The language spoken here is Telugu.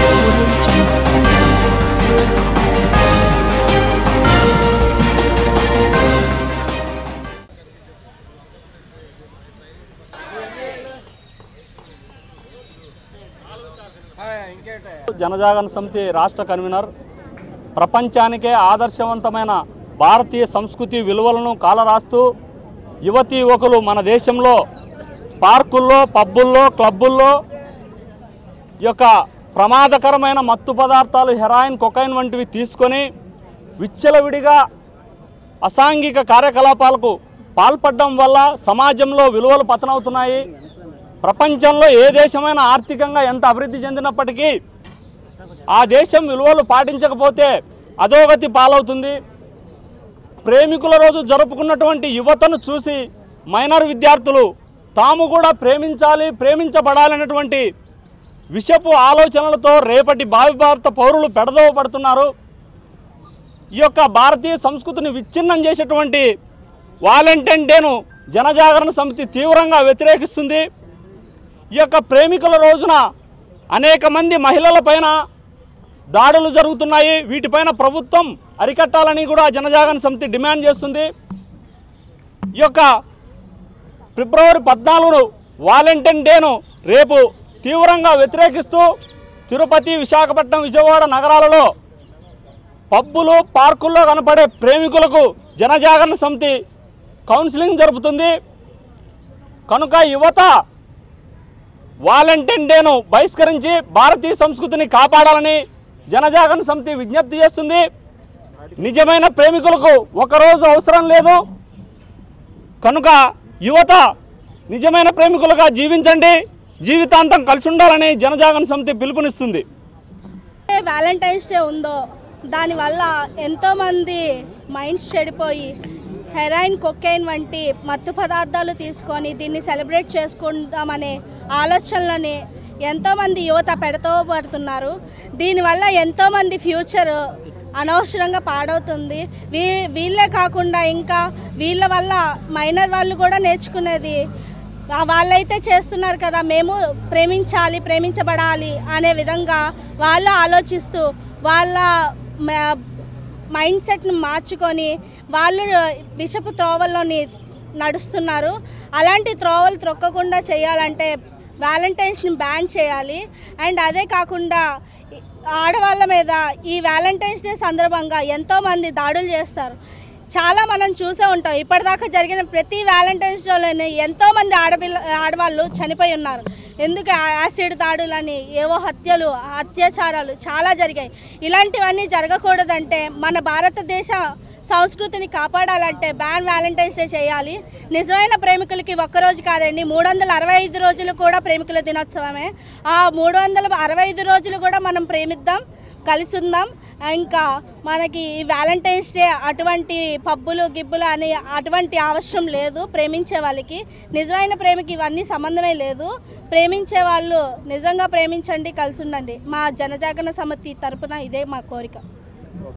జనజాగరణ సమితి రాష్ట్ర కన్వీనర్ ప్రపంచానికే ఆదర్శవంతమైన భారతీయ సంస్కృతి విలువలను కాలరాస్తూ యువతీ యువకులు మన దేశంలో పార్కుల్లో పబ్బుల్లో క్లబ్బుల్లో ఈ యొక్క ప్రమాదకరమైన మత్తు పదార్థాలు హెరాయిన్ కొకైన్ వంటివి తీసుకొని విచ్చలవిడిగా అసాంఘిక కార్యకలాపాలకు పాల్పడడం వల్ల సమాజంలో విలువలు పతనవుతున్నాయి ప్రపంచంలో ఏ దేశమైనా ఆర్థికంగా ఎంత అభివృద్ధి చెందినప్పటికీ ఆ దేశం విలువలు పాటించకపోతే అధోగతి పాలవుతుంది ప్రేమికుల రోజు జరుపుకున్నటువంటి యువతను చూసి మైనర్ విద్యార్థులు తాము కూడా ప్రేమించాలి ప్రేమించబడాలనేటువంటి విషపు ఆలోచనలతో రేపటి భావి భారత పౌరులు పెడదవ పడుతున్నారు ఈ యొక్క భారతీయ సంస్కృతిని విచ్ఛిన్నం చేసేటువంటి వాలంటైన్ డేను జనజాగరణ సమితి తీవ్రంగా వ్యతిరేకిస్తుంది ఈ యొక్క ప్రేమికుల రోజున అనేక మంది మహిళలపైన దాడులు జరుగుతున్నాయి వీటిపైన ప్రభుత్వం అరికట్టాలని కూడా జనజాగరణ సమితి డిమాండ్ చేస్తుంది ఈ యొక్క ఫిబ్రవరి పద్నాలుగు వాలంటైన్ డేను రేపు తీవ్రంగా వ్యతిరేకిస్తూ తిరుపతి విశాఖపట్నం విజయవాడ నగరాలలో పబ్బులు పార్కుల్లో కనపడే ప్రేమికులకు జనజాగరణ సమితి కౌన్సిలింగ్ జరుపుతుంది కనుక యువత వాలంటైన్ డేను బహిష్కరించి భారతీయ సంస్కృతిని కాపాడాలని జనజాగరణ సమితి విజ్ఞప్తి చేస్తుంది నిజమైన ప్రేమికులకు ఒకరోజు అవసరం లేదు కనుక యువత నిజమైన ప్రేమికులుగా జీవించండి జీవితాంతం కలిసి ఉండాలని జనజాగరణ సమితి పిలుపునిస్తుంది ఏ వ్యాలంటైన్స్ డే ఉందో దానివల్ల ఎంతోమంది మైండ్స్ చెడిపోయి హెరాయిన్ కొకైన్ వంటి మత్తు పదార్థాలు తీసుకొని దీన్ని సెలబ్రేట్ చేసుకుందామనే ఆలోచనలని ఎంతోమంది యువత పెడతో పడుతున్నారు దీనివల్ల ఎంతోమంది ఫ్యూచర్ అనవసరంగా పాడవుతుంది వీ వీళ్ళే కాకుండా ఇంకా వీళ్ళ వల్ల మైనర్ వాళ్ళు కూడా నేర్చుకునేది ఆ వాళ్ళైతే చేస్తున్నారు కదా మేము ప్రేమించాలి ప్రేమించబడాలి అనే విధంగా వాళ్ళు ఆలోచిస్తూ వాళ్ళ మ- మైండ్ సెట్ని మార్చుకొని వాళ్ళు విషపు త్రోవల్లోని నడుస్తున్నారు అలాంటి త్రోవలు త్రొక్కకుండా చేయాలంటే వ్యాలంటైన్స్ని బ్యాన్ చేయాలి అండ్ అదే కాకుండా ఈ ఆడవాళ్ళ మీద ఈ వ్యాలంటైన్స్ డే సందర్భంగా ఎంతోమంది దాడులు చేస్తారు చాలా మనం చూసే ఉంటాం ఇప్పటిదాకా జరిగిన ప్రతి వ్యాలంటైన్స్ డేలోనే ఎంతోమంది ఆడపిల్ల ఆడవాళ్ళు చనిపోయి ఉన్నారు ఎందుకు ఆ- యాసిడ్ దాడులని ఏవో హత్యలు అత్యాచారాలు చాలా జరిగాయి ఇలాంటివన్నీ జరగకూడదంటే మన భారతదేశ సంస్కృతిని కాపాడాలంటే బ్యాన్ వ్యాలంటైన్స్ డే చేయాలి నిజమైన ప్రేమికులకి ఒక్కరోజు కాదండి మూడు వందల అరవై ఐదు రోజులు కూడా ప్రేమికుల దినోత్సవమే ఆ మూడు వందల అరవై ఐదు రోజులు కూడా మనం ప్రేమిద్దాం కలిసి ఉందాం ఇంకా మనకి ఈ వ్యాలంటైన్స్ డే అటువంటి పబ్బులు గిబ్బులు అని అటువంటి అవసరం లేదు ప్రేమించే వాళ్ళకి నిజమైన ప్రేమకి ఇవన్నీ సంబంధమే లేదు ప్రేమించే వాళ్ళు నిజంగా ప్రేమించండి కలిసి ఉండండి మా జనజాగరణ సమితి తరపున ఇదే మా కోరిక